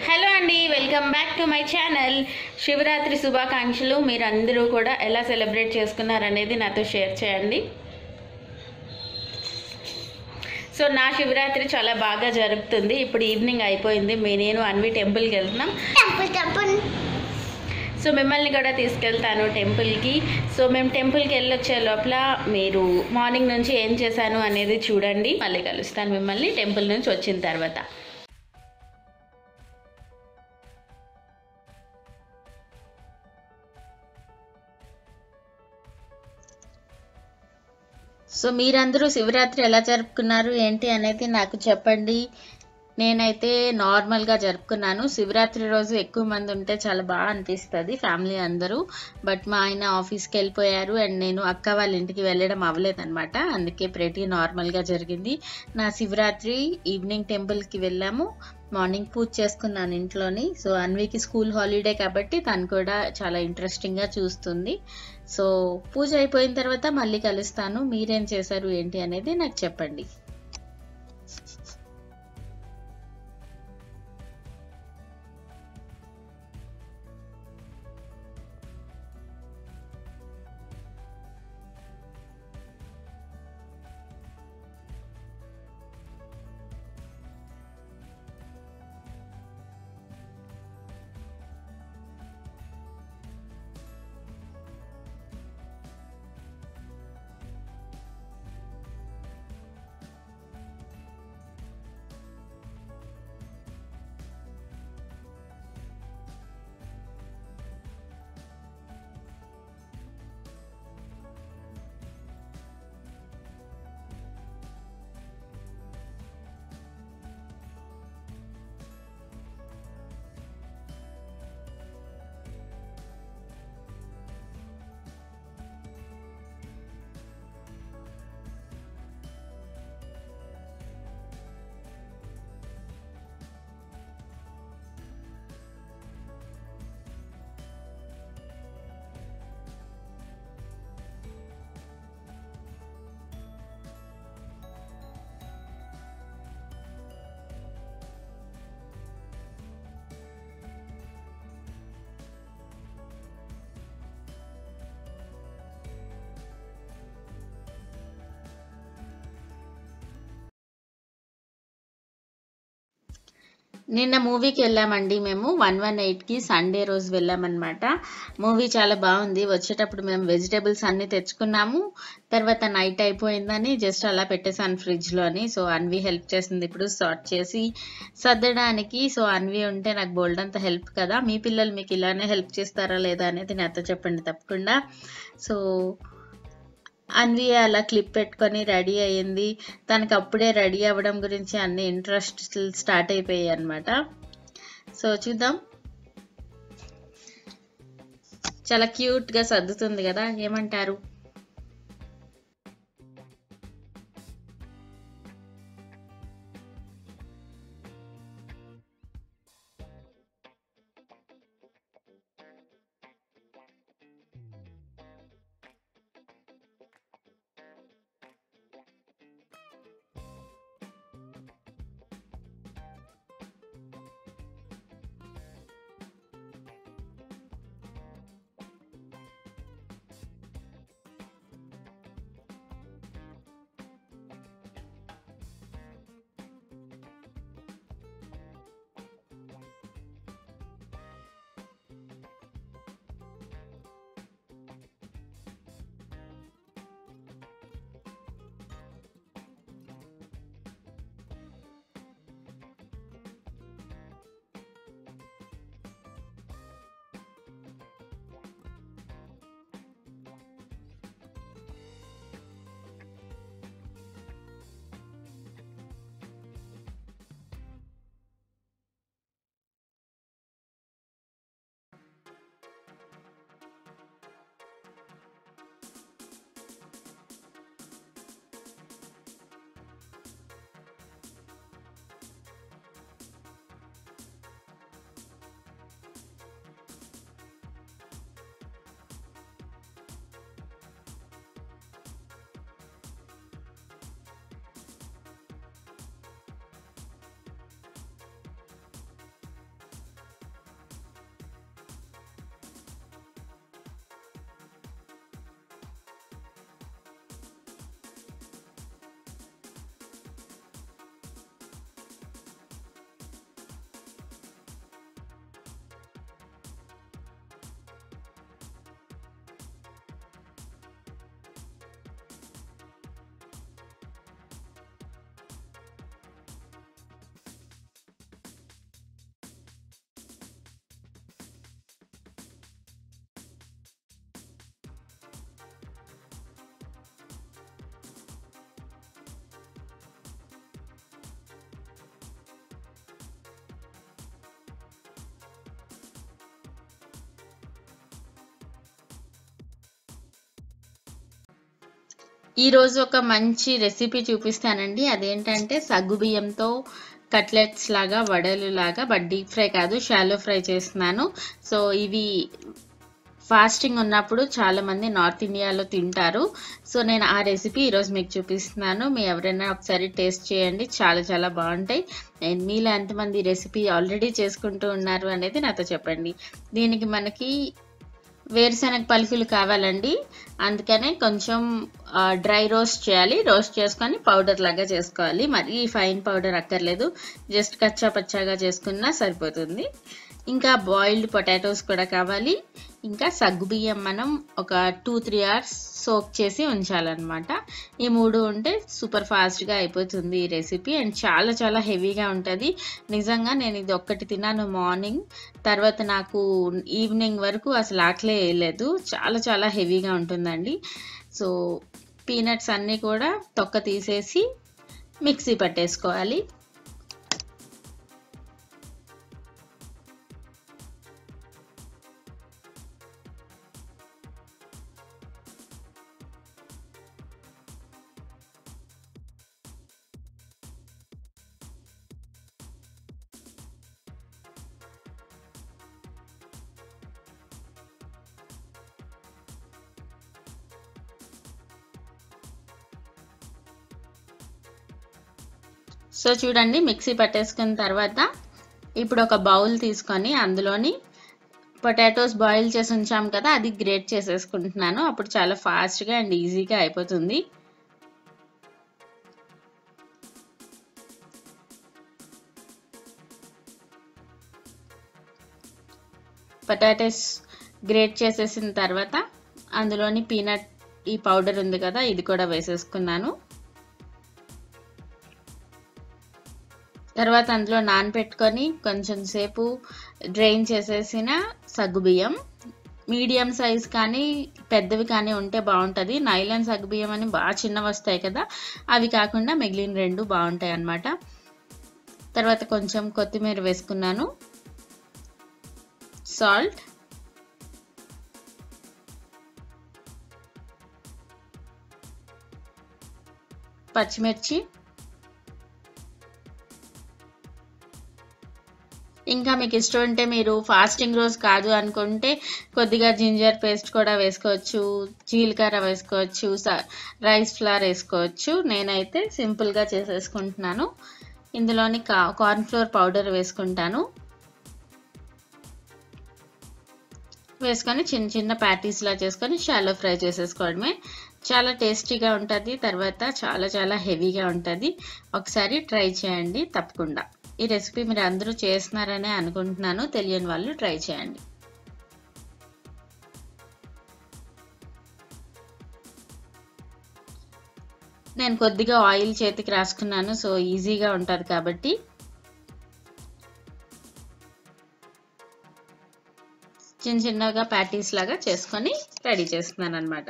hello అండి welcome back to my channel Shivaratri శుభాకాంక్షలు మీరందరూ కూడా ఎలా సెలబ్రేట్ చేసుకున్నారనేది నాతో షేర్ చేయండి సో నా శివరాత్రి చాలా బాగా జరుగుతుంది ఇప్పుడు ఈవినింగ్ అయిపోయింది మీ నేను అన్వి టెంపుల్కి వెళ్తున్నాం టెంపుల్ టెంపుల్ సో మిమ్మల్ని కూడా తీసుకెళ్తాను టెంపుల్కి సో మేము టెంపుల్కి వెళ్ళొచ్చే లోపల మీరు మార్నింగ్ నుంచి ఏం చేశాను అనేది చూడండి మళ్ళీ కలుస్తాను మిమ్మల్ని టెంపుల్ నుంచి వచ్చిన తర్వాత సో మీరందరూ శివరాత్రి ఎలా జరుపుకున్నారు ఏంటి అనేది నాకు చెప్పండి నేనైతే నార్మల్గా జరుపుకున్నాను శివరాత్రి రోజు ఎక్కువ మంది ఉంటే చాలా బాగా అనిపిస్తుంది ఫ్యామిలీ అందరూ బట్ మా ఆయన ఆఫీస్కి వెళ్ళిపోయారు అండ్ నేను అక్క వాళ్ళ ఇంటికి వెళ్ళడం అవ్వలేదన్నమాట అందుకే ప్రతి నార్మల్గా జరిగింది నా శివరాత్రి ఈవినింగ్ టెంపుల్కి వెళ్ళాము మార్నింగ్ పూజ చేసుకున్నాను ఇంట్లోని సో అన్వికి స్కూల్ హాలిడే కాబట్టి తను కూడా చాలా ఇంట్రెస్టింగ్గా చూస్తుంది సో పూజ అయిపోయిన తర్వాత మళ్ళీ కలుస్తాను మీరేం చేశారు ఏంటి అనేది నాకు చెప్పండి నిన్న మూవీకి వెళ్ళామండి మేము వన్ వన్ ఎయిట్కి సండే రోజు వెళ్ళామన్నమాట మూవీ చాలా బాగుంది వచ్చేటప్పుడు మేము వెజిటేబుల్స్ అన్నీ తెచ్చుకున్నాము తర్వాత నైట్ అయిపోయిందని జస్ట్ అలా పెట్టేశాను ఫ్రిడ్జ్లోని సో అన్వి హెల్ప్ చేసింది ఇప్పుడు సార్ట్ చేసి సర్దడానికి సో అన్వి ఉంటే నాకు బోల్డ్ అంత హెల్ప్ కదా మీ పిల్లలు మీకు ఇలానే హెల్ప్ చేస్తారా లేదా అనేది నాతో చెప్పండి తప్పకుండా సో అన్వి అలా క్లిప్ పెట్టుకొని రెడీ అయ్యింది తనకి అప్పుడే రెడీ అవ్వడం గురించి అన్ని ఇంట్రెస్ట్ స్టార్ట్ అయిపోయాయి అనమాట సో చూద్దాం చాలా క్యూట్ గా సర్దుతుంది కదా ఏమంటారు ఈరోజు ఒక మంచి రెసిపీ చూపిస్తానండి అదేంటంటే సగ్గుబియ్యంతో కట్లెట్స్ లాగా వడలు లాగా బట్ డీప్ ఫ్రై కాదు షాలో ఫ్రై చేస్తున్నాను సో ఇవి ఫాస్టింగ్ ఉన్నప్పుడు చాలా మంది నార్త్ ఇండియాలో తింటారు సో నేను ఆ రెసిపీ ఈరోజు మీకు చూపిస్తున్నాను మీ ఎవరైనా ఒకసారి టేస్ట్ చేయండి చాలా చాలా బాగుంటాయి అండ్ మీలో ఎంతమంది రెసిపీ ఆల్రెడీ చేసుకుంటూ ఉన్నారు అనేది నాతో చెప్పండి దీనికి మనకి వేరుశనగ పలుకులు కావాలండి అందుకనే కొంచెం డ్రై రోస్ట్ చేయాలి రోస్ట్ చేసుకొని పౌడర్ లాగా చేసుకోవాలి మరి ఫైన్ పౌడర్ అక్కర్లేదు జస్ట్ కచ్చా పచ్చాగా చేసుకున్నా సరిపోతుంది ఇంకా బాయిల్డ్ పొటాటోస్ కూడా కావాలి ఇంకా సగ్గుబియ్యం మనం ఒక టూ త్రీ అవర్స్ సోక్ చేసి ఉంచాలన్నమాట ఈ మూడు ఉంటే సూపర్ ఫాస్ట్గా అయిపోతుంది ఈ రెసిపీ అండ్ చాలా చాలా హెవీగా ఉంటుంది నిజంగా నేను ఇది ఒక్కటి తిన్నాను మార్నింగ్ తర్వాత నాకు ఈవినింగ్ వరకు అసలు ఆకలే వేయలేదు చాలా చాలా హెవీగా ఉంటుందండి సో పీనట్స్ అన్నీ కూడా తొక్క తీసేసి మిక్సీ పట్టేసుకోవాలి సో చూడండి మిక్సీ పట్టేసుకున్న తర్వాత ఇప్పుడు ఒక బౌల్ తీసుకొని అందులోని పొటాటోస్ బాయిల్ చేసి ఉంచాం కదా అది గ్రేట్ చేసేసుకుంటున్నాను అప్పుడు చాలా ఫాస్ట్గా అండ్ ఈజీగా అయిపోతుంది పొటాటోస్ గ్రేట్ చేసేసిన తర్వాత అందులోని పీనట్ ఈ పౌడర్ ఉంది కదా ఇది కూడా వేసేసుకున్నాను తర్వాత అందులో నానబెట్టుకొని కొంచెం సేపు డ్రైన్ చేసేసిన సగ్గుబియ్యం మీడియం సైజ్ కానీ పెద్దవి కానీ ఉంటే బాగుంటుంది నైలాన్ సగ్గుబియ్యం అని బాగా చిన్నవి వస్తాయి కదా అవి కాకుండా మిగిలిన రెండు బాగుంటాయి అన్నమాట తర్వాత కొంచెం కొత్తిమీర వేసుకున్నాను సాల్ట్ పచ్చిమిర్చి ఇంకా మీకు ఇష్టం ఉంటే మీరు ఫాస్టింగ్ రోజు కాదు అనుకుంటే కొద్దిగా జింజర్ పేస్ట్ కూడా వేసుకోవచ్చు జీలకర్ర వేసుకోవచ్చు రైస్ ఫ్లవర్ వేసుకోవచ్చు నేనైతే సింపుల్గా చేసేసుకుంటున్నాను ఇందులోని కా కార్న్ఫ్లోర్ పౌడర్ వేసుకుంటాను వేసుకొని చిన్న చిన్న ప్యాటీస్లా చేసుకొని షాలో ఫ్రై చేసేసుకోవడమే చాలా టేస్టీగా ఉంటుంది తర్వాత చాలా చాలా హెవీగా ఉంటుంది ఒకసారి ట్రై చేయండి తప్పకుండా ఈ రెసిపీ మీరు అందరూ చేస్తున్నారనే అనుకుంటున్నాను తెలియని వాళ్ళు ట్రై చేయండి నేను కొద్దిగా ఆయిల్ చేతికి రాసుకున్నాను సో ఈజీగా ఉంటుంది కాబట్టి చిన్న చిన్నగా ప్యాటీస్ లాగా చేసుకొని రెడీ చేస్తున్నాను అనమాట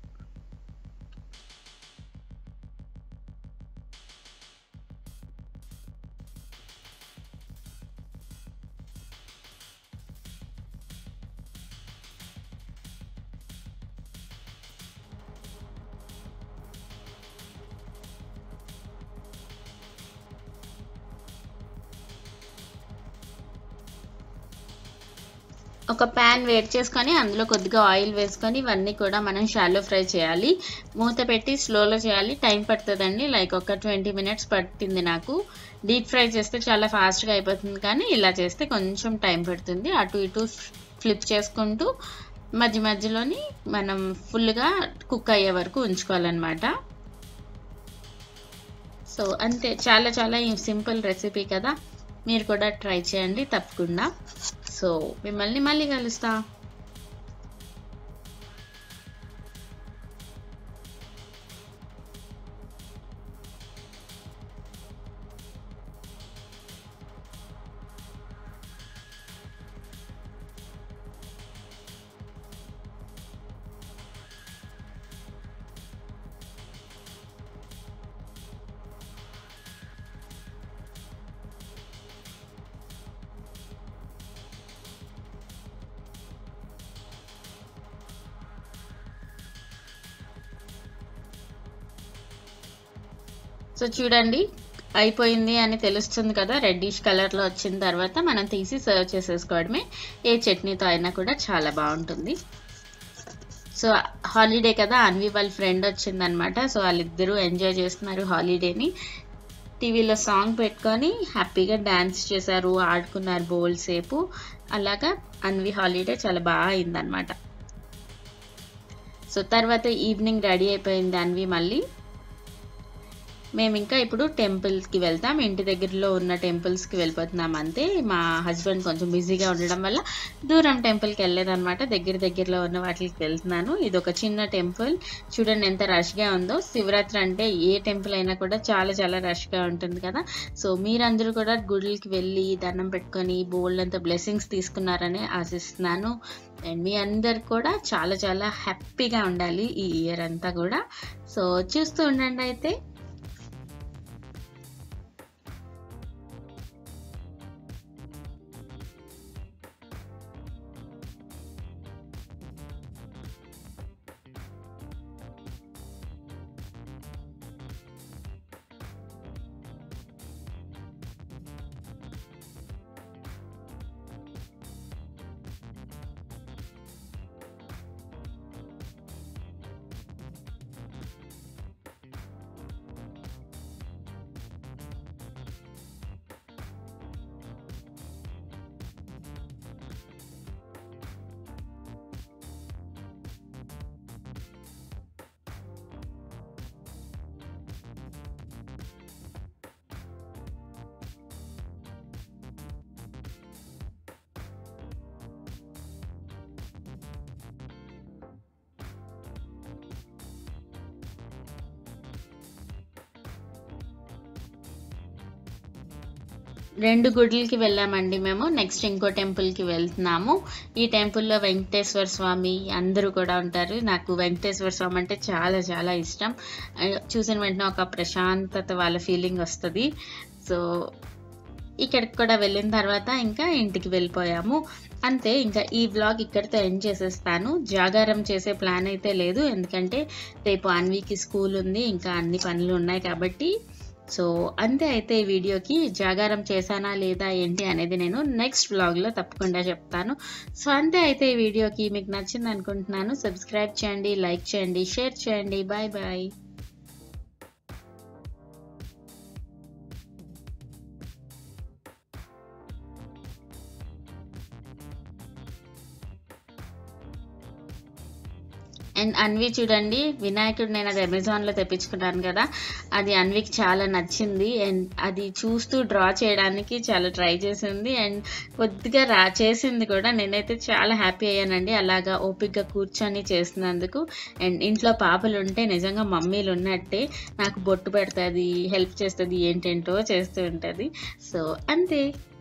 ఒక ప్యాన్ వేడి చేసుకొని అందులో కొద్దిగా ఆయిల్ వేసుకొని ఇవన్నీ కూడా మనం షాలో ఫ్రై చేయాలి మూత పెట్టి స్లోలో చేయాలి టైం పడుతుందండి లైక్ ఒక ట్వంటీ మినిట్స్ పట్టింది నాకు డీప్ ఫ్రై చేస్తే చాలా ఫాస్ట్గా అయిపోతుంది కానీ ఇలా చేస్తే కొంచెం టైం పడుతుంది అటు ఇటు ఫ్లిప్ చేసుకుంటూ మధ్య మధ్యలోని మనం ఫుల్గా కుక్ అయ్యే వరకు ఉంచుకోవాలన్నమాట సో అంతే చాలా చాలా సింపుల్ రెసిపీ కదా మీరు కూడా ట్రై చేయండి తప్పకుండా సో మిమ్మల్ని మళ్ళీ కలుస్తా సో చూడండి అయిపోయింది అని తెలుస్తుంది కదా రెడ్డిష్ కలర్లో వచ్చిన తర్వాత మనం తీసి సర్వ్ చేసేసుకోవడమే ఏ చట్నీతో అయినా కూడా చాలా బాగుంటుంది సో హాలిడే కదా అన్వి వాళ్ళ ఫ్రెండ్ వచ్చిందనమాట సో వాళ్ళిద్దరూ ఎంజాయ్ చేస్తున్నారు హాలిడేని టీవీలో సాంగ్ పెట్టుకొని హ్యాపీగా డ్యాన్స్ చేశారు ఆడుకున్నారు బోల్ సేపు అలాగా అన్వి హాలిడే చాలా బాగా అయిందనమాట సో తర్వాత ఈవినింగ్ రెడీ అయిపోయింది అన్వి మళ్ళీ మేము ఇంకా ఇప్పుడు టెంపుల్స్కి వెళ్తాం ఇంటి దగ్గరలో ఉన్న టెంపుల్స్కి వెళ్ళిపోతున్నాం అంతే మా హస్బెండ్ కొంచెం బిజీగా ఉండడం వల్ల దూరం టెంపుల్కి వెళ్ళలేదన్నమాట దగ్గర దగ్గరలో ఉన్న వాటికి వెళ్తున్నాను ఇది ఒక చిన్న టెంపుల్ చూడండి ఎంత రష్గా ఉందో శివరాత్రి అంటే ఏ టెంపుల్ అయినా కూడా చాలా చాలా రష్గా ఉంటుంది కదా సో మీరందరూ కూడా గుడులకి వెళ్ళి దండం పెట్టుకొని బోల్డ్ అంత బ్లెస్సింగ్స్ తీసుకున్నారని ఆశిస్తున్నాను అండ్ మీ అందరు కూడా చాలా చాలా హ్యాపీగా ఉండాలి ఈ ఇయర్ అంతా కూడా సో చూస్తూ ఉండండి అయితే రెండు గుడులకి వెళ్ళామండి మేము నెక్స్ట్ ఇంకో టెంపుల్కి వెళ్తున్నాము ఈ టెంపుల్లో వెంకటేశ్వర స్వామి అందరూ కూడా ఉంటారు నాకు వెంకటేశ్వర స్వామి అంటే చాలా చాలా ఇష్టం ఆ, చూసిన వెంటనే ఒక ప్రశాంతత వాళ్ళ ఫీలింగ్ వస్తుంది సో ఇక్కడికి కూడా వెళ్ళిన తర్వాత ఇంకా ఇంటికి వెళ్ళిపోయాము అంతే ఇంకా ఈ వ్లాగ్ ఇక్కడితో ఎండ్ చేసేస్తాను జాగారం చేసే ప్లాన్ అయితే లేదు ఎందుకంటే రేపు అన్వీకి స్కూల్ ఉంది ఇంకా అన్ని పనులు ఉన్నాయి కాబట్టి సో అంతే అయితే ఈ వీడియోకి జాగారం చేశానా లేదా ఏంటి అనేది నేను నెక్స్ట్ వ్లాగ్లో తప్పకుండా చెప్తాను సో అంతే అయితే ఈ వీడియోకి మీకు నచ్చింది అనుకుంటున్నాను సబ్స్క్రైబ్ చేయండి లైక్ చేయండి షేర్ చేయండి బాయ్ బాయ్ అండ్ అన్వి చూడండి వినాయకుడు నేను అది అమెజాన్లో తెప్పించుకున్నాను కదా అది అన్వికి చాలా నచ్చింది అండ్ అది చూస్తూ డ్రా చేయడానికి చాలా ట్రై చేసింది అండ్ కొద్దిగా రా చేసింది కూడా నేనైతే చాలా హ్యాపీ అయ్యానండి అలాగా ఓపిక్గా కూర్చొని చేసినందుకు అండ్ ఇంట్లో పాపలు ఉంటే నిజంగా మమ్మీలు ఉన్నట్టే నాకు బొట్టు పెడుతుంది హెల్ప్ చేస్తుంది ఏంటేంటో చేస్తూ ఉంటుంది సో అంతే